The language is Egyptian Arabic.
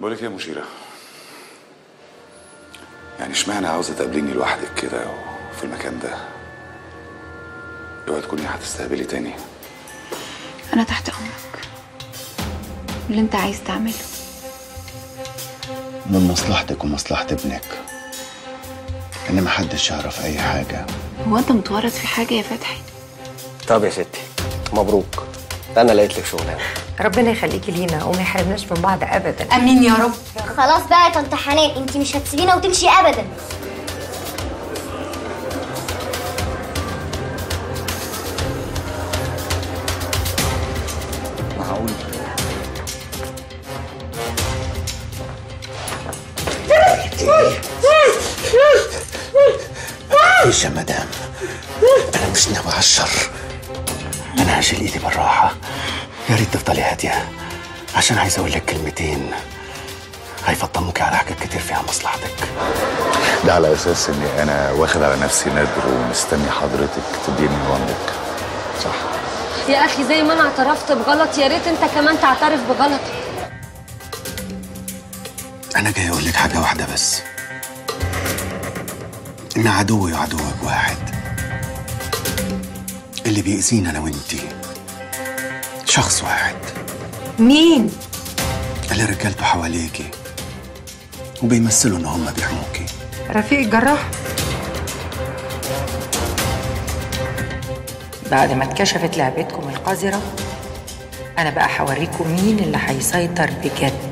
بقولك إيه يا مشيرة يعني اشمعنى عاوزة تقابليني لوحدك كده في المكان ده اوعي تكوني هتستهبلي تاني انا تحت امرك اللي انت عايز تعمله من مصلحتك ومصلحة ابنك ان محدش يعرف اي حاجة هو انت متورط في حاجه يا فتحي طب يا ستي مبروك انا لقيت لك شغلانه ربنا يخليكي لينا وما يحرمناش من بعض ابدا امين يا رب خلاص بقى يا طنط حنان انت مش هتسيبينا وتمشي ابدا معقول مفيش يا مدام انا مش ناوي على الشر انا هشيل ايدي بالراحه يا ريت تفضلي هاديه عشان عايز اقول لك كلمتين هيفطموكي على حاجات كتير فيها مصلحتك ده على اساس اني انا واخد على نفسي نادر ومستني حضرتك تديني وندك صح يا اخي زي ما انا اعترفت بغلط يا ريت انت كمان تعترف بغلطك انا جاي اقول لك حاجه واحده بس ان عدوي وعدوك واحد اللي بيأذينا انا وانتي شخص واحد مين اللي رجالته حواليكي وبيمثلوا ان هم بيحموكي رفيق الجراح بعد ما اتكشفت لعبتكم القذرة أنا بقى هوريكم مين اللي هيسيطر بجد